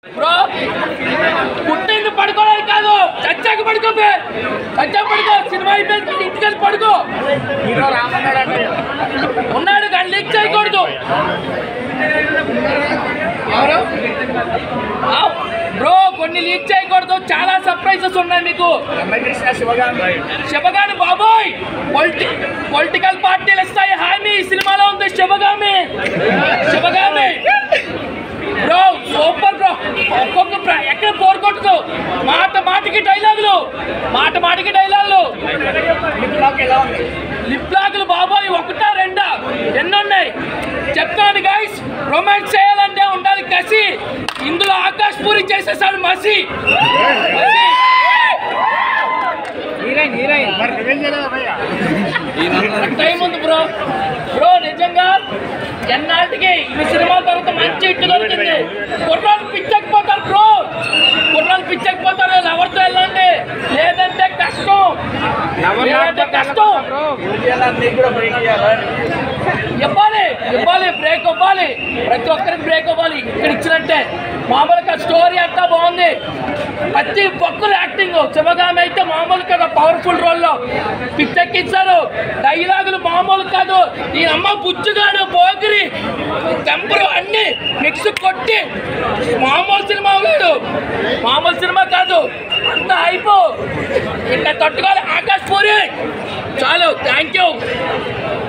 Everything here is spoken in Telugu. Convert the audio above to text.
బ్రో పుట్టింది పడుకోవడానికి కాదు చచ్చాక పడుకోబే చచ్చాక పడుకో సినిమా అయిపోయింది ఇంటికి వెళ్ళి పడుకో ఉన్నాడు కానీ లీక్ చేయకూడదు ఎవరు ఆ, బ్రో కొన్ని లీక్ చేయకూడదు చాలా సర్ప్రైజెస్ ఉన్నాయి మీకు శివగామి బాబోయ్ పొలిటి పొలిటికల్ పార్టీలు ఇస్తాయి హామీ ఈ సినిమాలో ఉంది Sivagami Sivagami bro super bro ఒక్కొక్క ప్ర- ఎక్కడ బోర్ కొట్టదు మాట మాటకి డైలాగులు మాట మాటకి డైలాగులు లిప్ లాగులు బాబోయ్ ఒకటా రెండా ఎన్నున్నాయి చెప్తాను గైస్ రొమాన్స్ చేయాలంటే ఉండాలి కసి ఇందులో ఆకాశ్ పూరి చేసేసాడు మసి మసి. టైం ఉంది బ్రో బ్రో నిజంగా ఎన్నాటికి ఈ సినిమా తర్వాత మంచి ఇట్టు దొరికింది కుర్రాలు పిచ్చకపోతారు బ్రో కుర్రాలు పిచ్చకపోతారు ఎవరితో వెళ్ళండి లేదంటే కష్టం లేదంటే కష్టం ఇవ్వాలి ఇవ్వాలి బ్రేక్ ఇవ్వాలి ప్రతి ఒక్కరికి బ్రేక్ ఇవ్వాలి ఇక్కడ ఇచ్చినట్టే మామూలుగా స్టోరీ అంతా బాగుంది ప్రతి ఒక్కరు యాక్టింగ్ శివగామి అయితే మామూలు కదా పవర్ఫుల్ రోల్లో పిచ్చెక్కిచ్చారు డైలాగులు మామూలు కాదు ఈ అమ్మ బుచ్చుగాడు పోగిరి టెంపరు అన్ని మిక్స్ కొట్టి మామూలు సినిమా కాదు మామూలు సినిమా కాదు అంత అయిపో ఇంకా తట్టుకోవాలి ఆకాశ్ పూరి చాలు థ్యాంక్ యూ